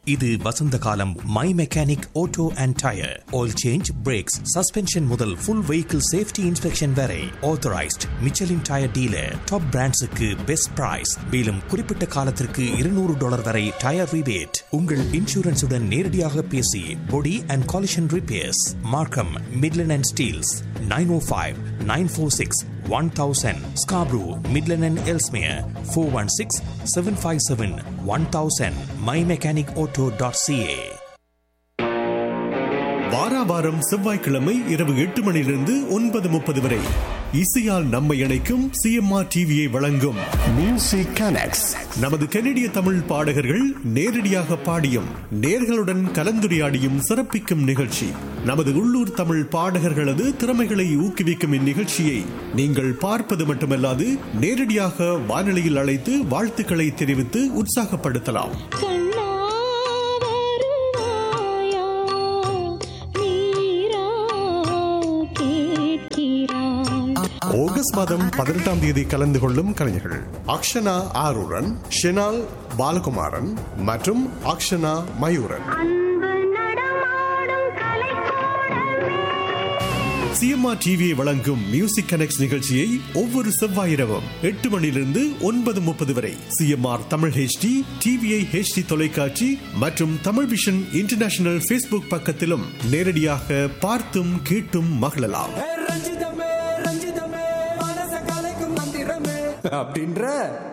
இது வசந்த காலம் my mechanic auto and tyre oil change brakes suspension முதல் ஃபுல் வெஹிக்கிள் சேஃப்டி இன்ஸ்பெக்ஷன் வரை authorised Michelin tyre dealer top பிராண்ட்ஸுக்கு பெஸ்ட் பிரைஸ் மேலும் குறிப்பிட்ட காலத்திற்கு இருநூறு டாலர் வரை டயர் ரிபேட் உங்கள் இன்சூரன்ஸுடன் நேரடியாக பேசி body and collision repairs Markham Midland and Steeles nine O five nine four six one thousand Scarborough Midland and Ellesmere four one six seven five seven one thousand my mechanic auto dot CA வாராவாரம் செவ்வாய்க்கிழமை இரவு எட்டு மணியிலிருந்து ஒன்பது முப்பது வரை இசையால் நம்மை இணைக்கும் சிஎம்ஆர் டிவியை வழங்கும் மியூசிக் கனெக்ட்ஸ் நமது கனடிய தமிழ் பாடகர்கள் நேரடியாக பாடியும் நேர்களுடன் கலந்துரையாடியும் சிறப்பிக்கும் நிகழ்ச்சி நமது உள்ளூர் தமிழ் பாடகர்களது திறமைகளை ஊக்குவிக்கும் இந்நிகழ்ச்சியை நீங்கள் பார்ப்பது மட்டுமல்லாது நேரடியாக வானொலியில் அழைத்து வாழ்த்துக்களை தெரிவித்து உற்சாகப்படுத்தலாம் கண்ணா வருவாயா நீரா கேட்கிறாய் ஆகஸ்ட் மாதம் பதினெட்டாம் தேதி கலந்து கொள்ளும் கலைஞர்கள் அக்ஷனா ஆரூரன் ஷெனால் பாலகுமாரன் மற்றும் அக்ஷனா மயூரன் அன்பு நடமாடும் கலைக்கூடமே சிஎம்ஆர் டிவியை வழங்கும் மியூசிக் கனெக்ட் நிகழ்ச்சியை ஒவ்வொரு செவ்வாய் இரவும் எட்டு மணியிலிருந்து ஒன்பது முப்பது வரை CMR Tamil HD TVI HD தொலைக்காட்சி மற்றும் தமிழ் விஷன் இன்டர்நேஷனல் ஃபேஸ்புக் பக்கத்திலும் நேரடியாக பார்த்தும் கேட்டும் மகிழலாம் ஏ ரஞ்சிதமே ரஞ்சிதமே மனச கலைக்கும் மந்திரமே அப்படின்ற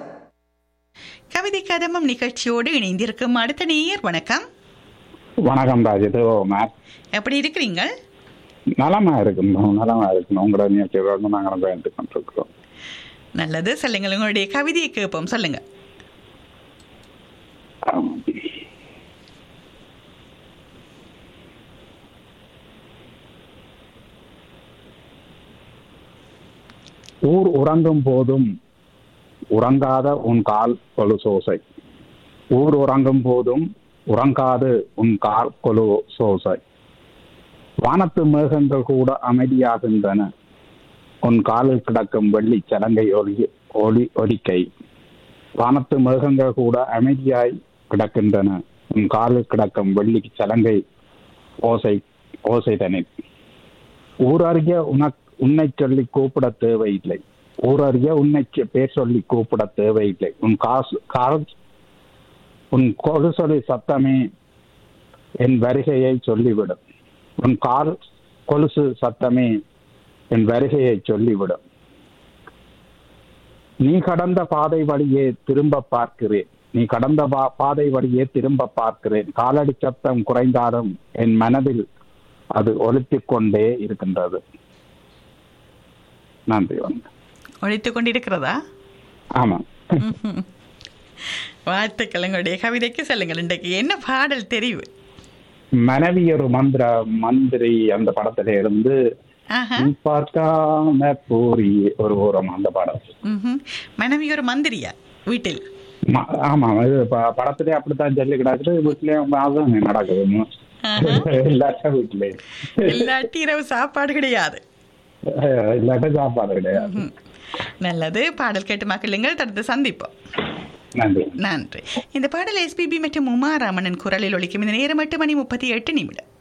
கவிதை கதம்பம் நிகழ்ச்சியோடு இணைந்திருக்கும் அடுத்த நேயர் வணக்கம் வணக்கம் ராஜ் இது மேத் எப்படி இருக்கிறீங்க நலமா இருக்கணும் நலமா இருக்கணும் உங்களோட நிகழ்ச்சி வந்து நாங்கள் பயந்து கொண்டிருக்கிறோம் நல்லது சொல்லுங்கள் உங்களுடைய கவிதையை கேட்போம் சொல்லுங்க ஆம். ஊர் உறங்கும் போதும் உறங்காத உன் கால் கொலுசோசை ஊர் உறங்கும் போதும் உறங்காது உன் கால் கொலு சோசை வானத்து மேகங்கள் கூட அமைதியாகின்றன உன் காலில் கிடக்கும் வெள்ளி சலங்கை ஒலி ஒளி ஒலிக்கை வானத்து மேகங்கள் கூட அமைதியாய் கிடக்கின்றன உன் காலில் கிடக்கும் வெள்ளி சலங்கை ஓசை ஓசை தனில் ஊரறிய உனக் உன்னை சொல்லி கூப்பிட தேவையில்லை ஊரறிய உன்னை சொ- பேர் சொல்லி கூப்பிட தேவையில்லை உன் காசு கால் உன் கொலுசொலி சத்தமே என் வருகையை சொல்லிவிடும் உன் கால் கொலுசு சத்தமே என் வருகையை சொல்லிவிடும் நீ கடந்த பாதை வழியே திரும்ப பார்க்கிறேன் நீ கடந்த பா- பாதை வழியே திரும்ப பார்க்கிறேன் காலடி சத்தம் குறைந்தாலும் என் மனதில் அது ஒலித்துக் கொண்டே இருக்கின்றது நன்றி வணக்கம் ஒழித்து கொண்டிருக்கிறதா ஆமா ம்ஹும். வாழ்த்துக்கள் உங்களுடைய கவிதைக்கு சொல்லுங்கள் இன்றைக்கு என்ன பாடல் தெரிவு மனைவி ஒரு மந்திர மந்திரி அந்த படத்துல இருந்து ஆஹா. நீ பார்க்காம போரி ஒரு ஓரம் அந்த படம் ம்ஹும். மனைவி ஒரு மந்திரியா வீட்டில் ம- ஆமா இது ப- படத்திலே அப்படித்தான் சொல்லி கிடக்குது வீட்லயும் அதுதான் நடக்குது இல்லாட்ட வீட்லயே இல்லாட்டி இரவு சாப்பாடு கிடையாது இல்லாட்ட சாப்பாடு கிடையாது ம். நல்லது பாடல் கேட்டு மக்களுங்கள் தொடர்ந்து சந்திப்போம் நன்றி நன்றி இந்த பாடல் எஸ்பிபி மற்றும் உமா ராமனின் குரலில் ஒலிக்கும் இந்த நேரம் எட்டு மணி முப்பத்தி எட்டு நிமிடம்